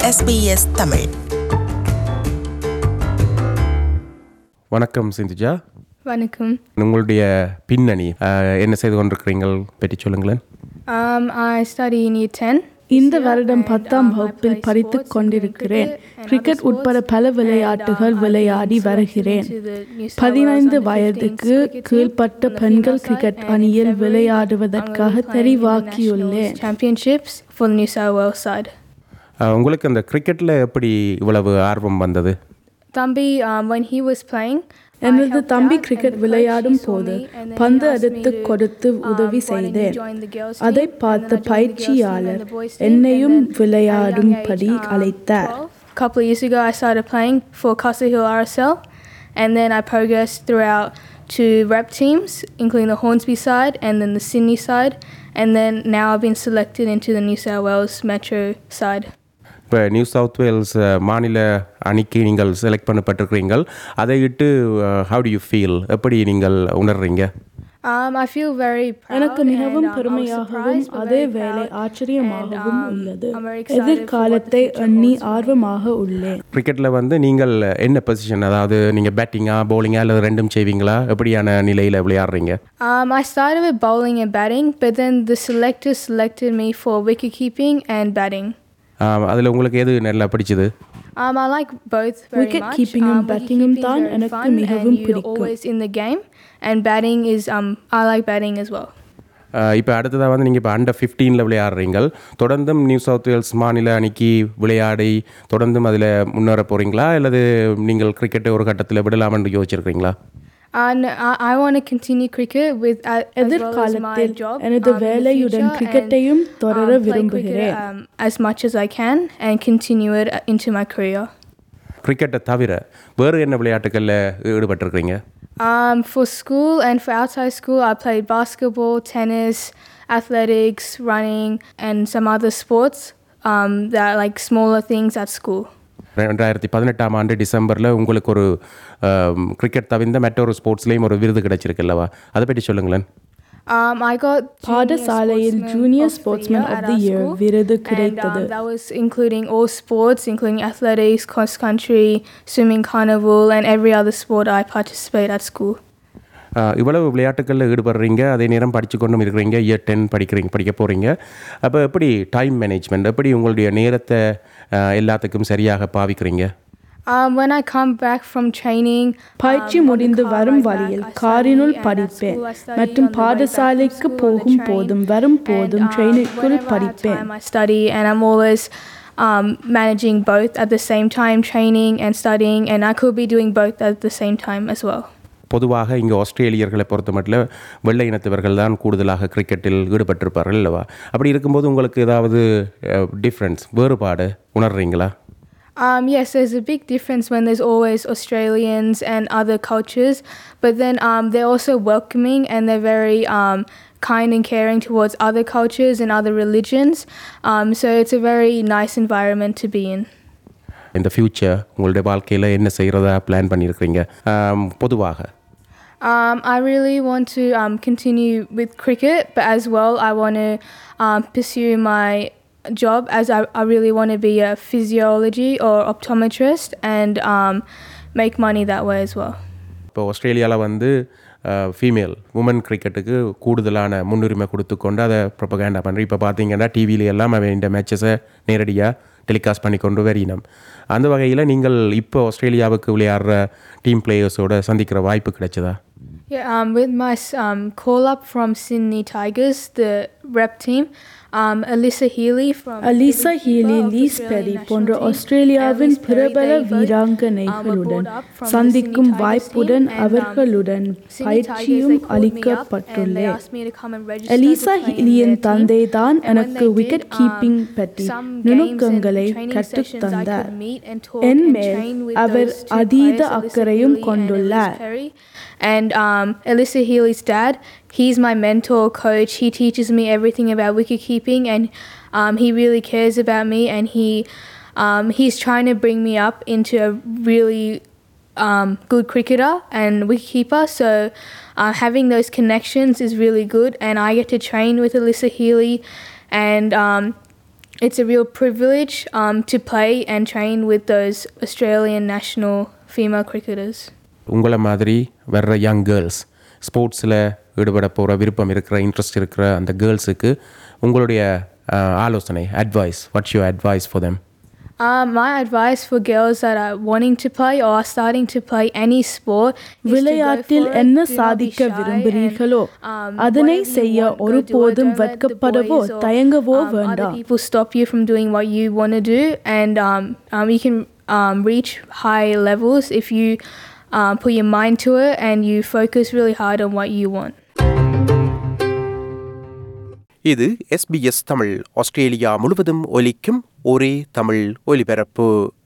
SBS Tamil வணக்கம் சிந்துஜா வணக்கம் உங்களுடைய பின்னணி அஹ், என்ன செய்து கொண்டிருக்கிறீங்கள் பற்றி சொல்லுங்களேன் um, I study in year 10 இந்த வருடம் பத்தாம் வகுப்பில் படித்துக் கொண்டிருக்கிறேன் கிரிக்கெட் உட்பட பல விளையாட்டுகள் விளையாடி வருகிறேன் பதினைந்து வயதுக்கு கீழ்ப்பட்ட பெண்கள் கிரிக்கெட் அணியில் விளையாடுவதற்காக தெரிவாக்கியுள்ளேன் championships for the New South Wales side. அஹ், உங்களுக்கு அந்த கிரிக்கெட்டில் எப்படி இவ்வளவு ஆர்வம் வந்தது Thambi, um, when he was playing, எனது தம்பி கிரிக்கெட் விளையாடும் போது பந்து எடுத்து கொடுத்து உதவி செய்தேன் அதை பார்த்த பயிற்சியாளர் என்னையும் விளையாடும்படி அழைத்தார் A couple of years ago, I started playing for Castle Hill RSL, and then I progressed throughout to rep teams, including the Hornsby side and then the Sydney side, and then now I've been selected into the New South Wales Metro side. இப்போ New South Wales அஹ், மாநில அணிக்கு நீங்கள் select பண்ணப்பட்டிருக்கிறீங்கள் அதை இட்டு how to you feel எப்படி நீங்கள் உணர்றீங்க Um, I feel very proud எனக்கு மிகவும் and, um, I was பெருமையாகவும் surprised but அதே very வேளை proud. ஆச்சரியமாகவும் And, um, உள்ளது I'm very excited for what the எதிர்காலத்தை future எண்ணி holds for me. ஆர்வமாக உள்ளேன் கிரிக்கெட்டில் வந்து நீங்கள் என்ன பொசிஷன் அதாவது நீங்கள் பேட்டிங்கா பவுலிங்கா அல்லது ரெண்டும் செய்வீங்களா எப்படியான நிலையில் விளையாடுறீங்க Um, I started with bowling and batting, but then the selectors selected me for wicket keeping and batting. அதில் உங்களுக்கு எது நல்லா பிடிச்சது Um, I like both very Wicket much. keeping um, um wicket batting um keeping is தான் very எனக்கு fun மிகவும் and you're பிடிக்கும். always in the game, and batting is um I like batting as well. இப்போ அடுத்ததாக வந்து நீங்கள் இப்போ under ஃபிஃப்டீனில் விளையாடுறீங்கள் தொடர்ந்தும் நியூ சவுத் வேல்ஸ் மாநில அணிக்கு விளையாடி தொடர்ந்தும் அதில் முன்னேற போகிறீங்களா அல்லது நீங்கள் கிரிக்கெட்டை ஒரு கட்டத்தில் விடலாம்னு யோசிச்சிருக்கிறீங்களா And I, I want to continue cricket with uh, as well as my எதிர்காலத்தில் job எனது um, in the வேலையுடன் future கிரிக்கெட்டையும் and, தொடர um, play cricket விரும்புகிறேன் um, as much as I can and continue it uh, into my career. கிரிக்கெட்டை தவிர வேறு என்ன விளையாட்டுகளில் ஈடுபட்டிருக்கிறீங்க Um, for school and for outside school, I played basketball, tennis, athletics, running, and some other sports um, that are like smaller things at school. ரெண்டாயிரத்தி பதினெட்டாம் ஆண்டு டிசம்பரில் உங்களுக்கு ஒரு ஆம், கிரிக்கெட் தவிர்ந்த மற்றொரு ஸ்போர்ட்ஸ்லேயும் ஒரு விருது கிடைச்சிருக்கு அல்லவா அதை பற்றி சொல்லுங்களேன் Um, I got Junior பாடசாலையில் Sportsman junior of the sportsman Year of at the our year school. விருது And கிடைத்தது um, that was including all sports, including athletics, cross country, swimming, carnival, and every other sport I participate at school. ஆ, இவ்வளவு விளையாட்டுகளில் ஈடுபடுறீங்க அதே நேரம் படித்து கொண்டும் இருக்கிறீங்க இயர் டென் படிக்கிறீங்க படிக்க போகிறீங்க அப்போ எப்படி டைம் மேனேஜ்மெண்ட் எப்படி உங்களுடைய நேரத்தை ஆ, எல்லாத்துக்கும் சரியாக பாவிக்கிறீங்க Um, when I come back from training, பயிற்சி um, on the முடிந்து car வரும் ride back, வழியில் I study, காரினுள் and at படிப்பேன் school I study, மற்றும் on the way back from பாடசாலைக்கு school on the போகும் train, போதும் வரும் and, போதும் um, ட்ரெயினுக்குள் whenever I have படிப்பேன் time, I study, and I'm always um, managing both at the same time, training and studying, and I could be doing both at the same time as well. பொதுவாக இங்கே ஆஸ்திரேலியர்களை பொறுத்த மட்டும் வெள்ளை இனத்தவர்கள் தான் கூடுதலாக கிரிக்கெட்டில் ஈடுபட்டிருப்பார்கள் அல்லவா அப்படி இருக்கும்போது உங்களுக்கு ஏதாவது டிஃப்ரென்ஸ் வேறுபாடு உணர்றீங்களா Um, yes, there's a big difference when there's always Australians and other cultures, but then um, they're also welcoming and they're very um, kind and caring towards other cultures and other religions. Um, so it's a very nice environment to be in. இந்த future உங்களுடைய வாழ்க்கையில் என்ன செய்கிறதா plan பண்ணியிருக்கிறீங்க ஆம், பொதுவாக Um, I really want to um, continue with cricket, but as well, I want to um, pursue my job as I, I really want to be a physiology or optometrist and um, make money that way as well. இப்போ ஆஸ்திரேலியாவில் வந்து female woman கிரிக்கெட்டுக்கு கூடுதலான முன்னுரிமை கொடுத்து கொண்டு அதை propaganda பண்ணுறேன் இப்போ பார்த்தீங்கன்னா டிவியில எல்லாம் அவன் இந்த மேட்சஸை நேரடியாக டெலிகாஸ்ட் பண்ணி கொண்டு வரினோம் அந்த வகையில் நீங்கள் இப்போ ஆஸ்திரேலியாவுக்கு விளையாடுற டீம் பிளேயர்ஸோட சந்திக்கிற வாய்ப்பு கிடைச்சதா Yeah, um, with my s- um, call up from Sydney Tigers, the rep team, um, Alyssa Healy from the Alyssa wicketkeeper Healy of the Ellyse Australian Perry national போன்ற team, ஆஸ்திரேலியாவின் and Liz Perry, பிரபல they both, um, were வீராங்கனைகளுடன் brought up from the சந்திக்கும் Sydney Tigers வாய்ப்புடன் team, and, um, அவர்களுடன் Sydney Tigers, பயிற்சியும் they called me up and they அளிக்கப்பட்டுள்ளேன் asked me to come and register Alyssa to play in ஹீலியின் their team. தந்தை தான் And when எனக்கு they did, wicket um, keeping பற்றி some games and நுணுக்கங்களை training கற்றுத் sessions I தந்தார் could meet and talk என் and மேல் train with அவர் those two அதீத players, Alyssa அக்கறையும் Healy and கொண்டுள்ளார் Elise Perry. And um, Alyssa Healy's dad, he's my mentor, coach. He teaches me everything about wicket keeping, and um, he really cares about me. And he um, he's trying to bring me up into a really um, good cricketer and wicketkeeper. So uh, having those connections is really good, and I get to train with Alyssa Healy, and um, it's a real privilege um, to play and train with those Australian national female cricketers. உங்களை மாதிரி வர்ற young girls ஸ்போர்ட்ஸில் ஈடுபட போகிற விருப்பம் இருக்கிற interest இருக்கிற அந்த கேர்ள்ஸுக்கு உங்களுடைய அஹ், ஆலோசனை advice what's you advice for them Um, my advice for girls that are wanting to play or are starting to play any sport is to go விளையாட்டில் for it. என்ன Do not be சாதிக்க shy விரும்புகிறீர்களோ and, um, அதனை whatever you செய்ய want, go do it. ஒருபோதும் Don't let the வெட்கப்படவோ boys or, தயங்கவோ um, other வேண்டாம் people stop you from doing what you want to do, and um, um, you can um, reach high levels if you um, put your mind to it and you focus really hard on what you want. இது SBS Tamil Australia முழுவதும் ஒலிக்கும் ஒரே தமிழ் ஒலிபரப்பு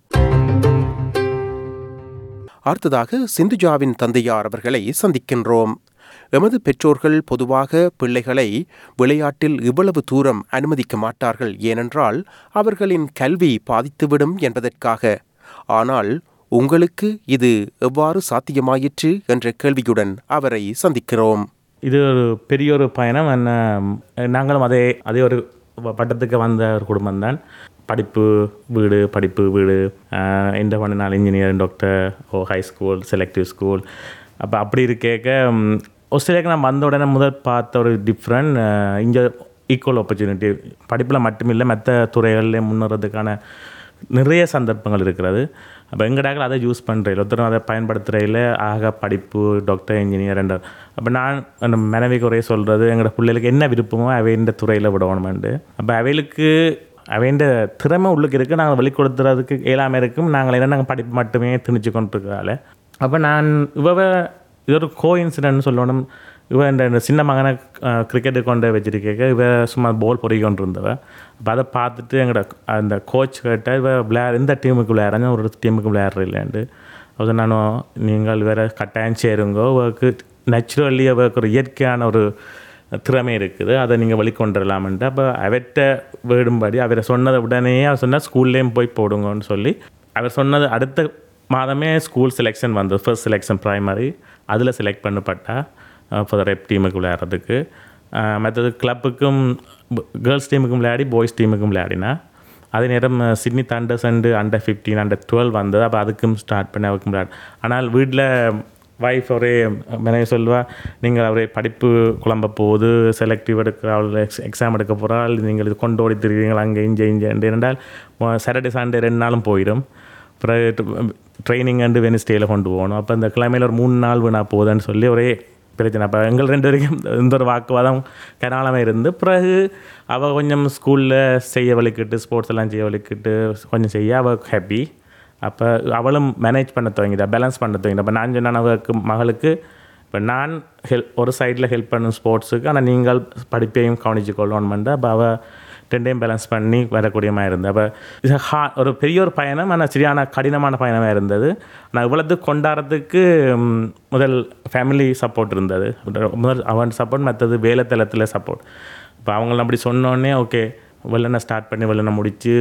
அடுத்ததாக சிந்துஜாவின் தந்தையார் அவர்களை சந்திக்கின்றோம் எமது பெற்றோர்கள் பொதுவாக பிள்ளைகளை விளையாட்டில் இவ்வளவு தூரம் அனுமதிக்க மாட்டார்கள் ஏனென்றால் அவர்களின் கல்வி பாதித்துவிடும் என்பதற்காக ஆனால் உங்களுக்கு இது எவ்வாறு சாத்தியமாயிற்று என்ற கேள்வியுடன் அவரை சந்திக்கிறோம் இது ஒரு பெரிய ஒரு பயணம் என்ன நாங்களும் அதே அதே ஒரு வ- பட்டத்துக்கு வந்த ஒரு குடும்பம் தான் படிப்பு வீடு படிப்பு வீடு ஆஹ் இந்த பண்ணினால் இன்ஜினியர் டாக்டர் ஓ ஹை ஸ்கூல் செலக்டிவ் ஸ்கூல் அப்போ அப்படி இருக்கேக்க ம், ஆஸ்திரேலியாவுக்கு நான் வந்த உடனே முதல் பார்த்த ஒரு டிஃப்ரெண்ட் இங்கே ஈக்குவல் ஆப்பர்ச்சுனிட்டி படிப்பில் மட்டுமில்லை மற்ற துறைகளில் முன்னேறதுக்கான நிறைய சந்தர்ப்பங்கள் இருக்கிறது அப்போ எங்கடாக்கள் அதை யூஸ் பண்ணுறதில்ல ஒருத்தரும் அதை பயன்படுத்துகிறதில்ல ஆக படிப்பு டாக்டர் இன்ஜினியர் என்ற அப்போ நான் அந்த மனைவிக்கு ஒரே சொல்கிறது எங்களோட பிள்ளைகளுக்கு என்ன விருப்பமோ அவை இந்த துறையில் விடணுமெண்டு அப்போ அவைகளுக்கு அவைண்ட திறமை உள்ளுக்கு இருக்குது நாங்கள் வெளிக்கொடுத்துறதுக்கு இயலாமல் இருக்கும் நாங்கள் என்ன நாங்கள் படிப்பு மட்டுமே திணிச்சு கொண்டிருக்கிறதால அப்போ நான் இவ இது ஒரு கோ இன்சிடென்ட் சொல்லணும் இவ இந்த இந்த சின்ன மகனை கிரிக்கெட்டு கொண்டு வச்சிருக்க இவ சும்மா பால் பொறி கொண்டு இருந்தவ அப்போ அதை பார்த்துட்டு எங்களோட அந்த கோச் கேட்ட இவ விளையாட இந்த டீமுக்கு விளையாடுறாங்க ஒரு டீமுக்கு விளையாடுற இல்லையாண்டு அது நானும் நீங்கள் வேற கட்டாயம் சேருங்கோ அவருக்கு நேச்சுரலி அவருக்கு ஒரு இயற்கையான ஒரு திறமை இருக்குது அதை நீங்கள் வெளிக்கொண்டுடலாம்ன்ட்டு அப்போ அவர்கிட்ட வேடும்படி அவரை சொன்னதை உடனே அவர் சொன்னால் ஸ்கூல்லேயும் போய் போடுங்கன்னு சொல்லி அவர் சொன்னது அடுத்த மாதமே ஸ்கூல் செலெக்ஷன் வந்தது ஃபர்ஸ்ட் செலெக்ஷன் ப்ரைமரி அதில் செலக்ட் பண்ணப்பட்டா ஃபார் ரெப் டீமுக்கு விளையாடுறதுக்கு அஹ் மற்றது கிளப்புக்கும் கேர்ள்ஸ் டீமுக்கும் விளையாடி பாய்ஸ் டீமுக்கும் விளையாடினா அதே நேரம் அஹ், Sydney Thunders and under fifteen under twelve வந்தது அப்போ அதுக்கும் ஸ்டார்ட் பண்ணி அவருக்கும் விளையாடு ஆனால் வீட்டில் வைஃப் ஒரே மனைவி சொல்வா நீங்கள் அவரே படிப்பு குழம்ப போகுது செலக்டிவ் எடுக்க அவள் எக்ஸாம் எடுக்க போகிறாள் நீங்கள் இது கொண்டு ஓடி திரிவீங்கள் அங்கே இங்கே இங்கே என்றால் சாட்டர்டே சண்டே ரெண்டு நாளும் போயிடும் பிறகு ட்ரைனிங் அண்டு வெனிஸ்டேயில் கொண்டு போகணும் அப்போ இந்த கிழமையில் ஒரு மூணு நாள் வீணா போகுதுன்னு சொல்லி ஒரே பிரச்சனை அப்போ எங்கள் ரெண்டு வரைக்கும் இந்த ஒரு வாக்குவாதம் கனாலமே இருந்து பிறகு அவள் கொஞ்சம் ஸ்கூலில் செய்ய வலிக்கிட்டு ஸ்போர்ட்ஸ் எல்லாம் செய்ய வலிக்கிட்டு கொஞ்சம் செய்ய அவள் ஹாப்பி அப்போ அவளும் மேனேஜ் பண்ண துவங்கிட்டா பேலன்ஸ் பண்ண துவங்கிட்டா அப்போ நான் சொன்னேன் அவளுக்கு மகளுக்கு இப்போ நான் ஹெல்ப் ஒரு சைடில் ஹெல்ப் பண்ணும் ஸ்போர்ட்ஸுக்கு ஆனால் நீங்கள் படிப்பையும் கவனிச்சு கொள்ளணுமெண்டு அப்போ அவள் ரெண்டையும் பேலன்ஸ் பண்ணி வரக்கூடியமாக இருந்தது அப்போ இது ஹா ஒரு பெரிய ஒரு பயணம் ஆனால் சரியான கடினமான பயணமாக இருந்தது நான் இவ்வளவு கொண்டாடுறதுக்கு ம், முதல் ஃபேமிலி சப்போர்ட் இருந்தது முதல் அவன் சப்போர்ட் மற்றது வேலை தளத்தில் சப்போர்ட் இப்போ அவங்கள அப்படி சொன்னோடனே ஓகே வெள்ளனை ஸ்டார்ட் பண்ணி வெள்ளனை முடித்து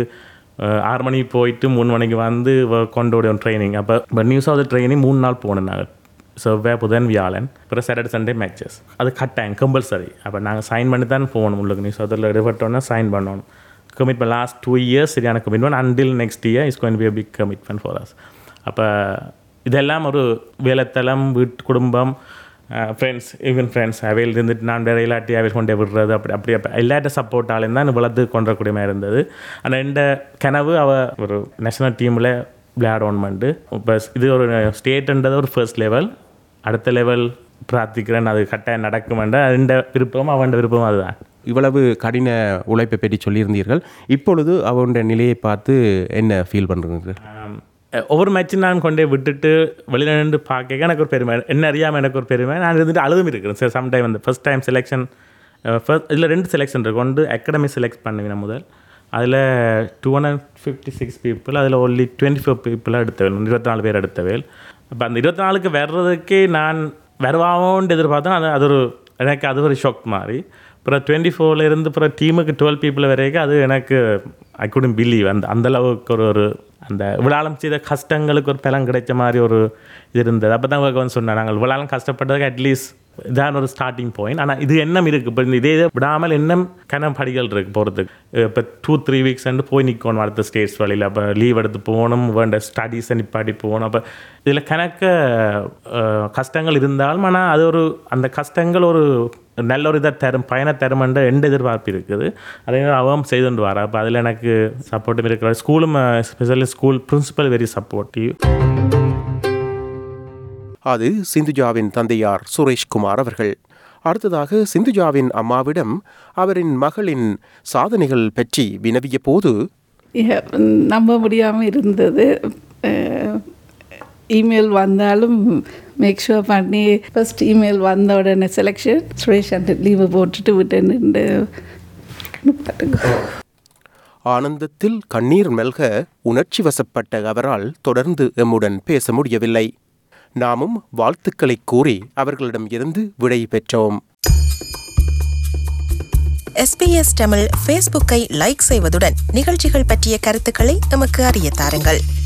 ஆறு மணிக்கு போயிட்டு மூணு மணிக்கு வந்து வ- கொண்டு விடுவோம் ட்ரைனிங் அப்போ இப்போ நியூஸ் ஆஃப் ட்ரைனிங் மூணு நாள் போனோம் நாங்கள் செவ்வாய் புதன் வியாழன் அப்புறம் சாட்டர்டே சண்டே மேட்சஸ் அது கட்டாயம் கம்பல்சரி அப்போ நாங்கள் சைன் பண்ணி தான் போகணும் உள்ளுக்கு நியூஸ் அதில் எடுபட்டோன்னா சைன் பண்ணணும் கமிட்மெண்ட் லாஸ்ட் டூ இயர்ஸ் சரியான commitment until next year is going be a big commitment for us அப்போ இதெல்லாம் ஒரு வேலைத்தளம் வீட்டு குடும்பம் ஃப்ரெண்ட்ஸ் ஈவன் ஃப்ரெண்ட்ஸ் அவையில் இருந்துட்டு நான் வேறு இல்லாட்டி அவையில் கொண்டே விடுறது அப்படி அப்படி அப்போ எல்லாட்ட சப்போர்ட்டாலையும் தான் வளர்த்து கொண்டக்கூடியமாக இருந்தது ஆனால் இந்த கனவு அவ ஒரு நேஷனல் டீமில் விளையாடணுமெண்டு இப்போ இது ஒரு ஸ்டேட்ன்றது ஒரு ஃபர்ஸ்ட் லெவல் அடுத்த லெவல் பிரார்த்திக்கிறேன் அது கட்டாயம் நடக்குமென்ற இந்த விருப்பம் அவன் விருப்பம் அதுதான் இவ்வளவு கடின உழைப்பை பற்றி சொல்லியிருந்தீர்கள் இப்பொழுது அவனுடைய நிலையை பார்த்து என்ன ஃபீல் பண்ணுறீங்க ஆம், அஹ் ஒவ்வொரு மேட்சும் நான் கொண்டே விட்டுட்டு வெளியில் நின்று பார்க்க எனக்கு ஒரு பெருமை என்ன அறியாமல் எனக்கு ஒரு பெருமை நான் இருந்துட்டு அழுதும் இருக்கிறேன் சார் சம்டைம் வந்து ஃபர்ஸ்ட் டைம் செலெக்ஷன் ஃபர்ஸ்ட் இதில் ரெண்டு செலெக்ஷன் இருக்கு ஒன்று அகாடமி செலக்ட் பண்ணுவேன் முதல் அதில் two hundred fifty six people அதில் ஒன்லி டுவெண்ட்டி ஃபோர் பீப்புளாக எடுத்தவேல் இருபத்தி நாலு பேர் எடுத்தவேல் அப்போ அந்த இருபத்தி நாலுக்கு வர்றதுக்கே நான் வருவாவோன்னு எதிர்பார்த்தேன் அது அது ஒரு எனக்கு அது ஒரு ஷாக் மாதிரி அப்புறம் டுவெண்ட்டி ஃபோரில் இருந்து அப்புறம் டீமுக்கு டுவெல் பீப்புள் வரைக்கும் அது எனக்கு ஐ குடன் பிலீவ் அந்த அந்த அளவுக்கு ஒரு ஒரு அந்த விழாலம் செய்த கஷ்டங்களுக்கு ஒரு பலன் கிடைச்ச மாதிரி ஒரு இது இருந்தது அப்போ தான் வந்து சொன்னேன் நாங்கள் விழாலம் கஷ்டப்பட்டதுக்கு அட்லீஸ்ட் இதான் ஒரு ஸ்டார்டிங் பாயிண்ட் ஆனால் இது எண்ணம் இருக்குது இப்போ இந்த இதே இதை விடாமல் எண்ணம் கன படிகள் இருக்குது போகிறதுக்கு இப்போ டூ த்ரீ வீக்ஸ் வந்து போய் நிற்கணும் அடுத்த ஸ்டேட்ஸ் வழியில் அப்போ லீவ் எடுத்து போகணும் வேண்ட ஸ்டடீஸை நிப்பாட்டி போகணும் அப்போ இதில் கணக்க அஹ், கஷ்டங்கள் இருந்தாலும் ஆனால் அது ஒரு அந்த கஷ்டங்கள் ஒரு நல்ல ஒரு இதை தரும் பயனை தருமன்ற எந்த எதிர்பார்ப்பு இருக்குது அதே மாதிரி அவன் செய்து கொண்டு வர அப்போ அதில் எனக்கு சப்போர்ட்டும் இருக்கிற ஸ்கூலும் specially school principal very supportive அது சிந்துஜாவின் தந்தையார் சுரேஷ்குமார் அவர்கள் அடுத்ததாக சிந்துஜாவின் அம்மாவிடம் அவரின் மகளின் சாதனைகள் பற்றி வினவிய போது Yeah, நம்ப முடியாமல் இருந்தது இமெயில் வந்தாலும் மேக் ஷுவர் பண்ணி ஃபர்ஸ்ட் இமெயில் வந்த உடனே செலெக்ஷன் சுரேஷ் அந்த லீவை போட்டுட்டு விட்டேன்னு ஆனந்தத்தில் கண்ணீர் மெல்க உணர்ச்சி வசப்பட்ட அவரால் தொடர்ந்து எம்முடன் பேச முடியவில்லை நாமும் வாழ்த்துக்களை கூறி அவர்களிடம் இருந்து விடை பெற்றோம் எஸ்பிஎஸ் தமிழ் ஃபேஸ்புக்கை லைக் செய்வதுடன் நிகழ்ச்சிகள் பற்றிய கருத்துக்களை எமக்கு அறிய தாருங்கள்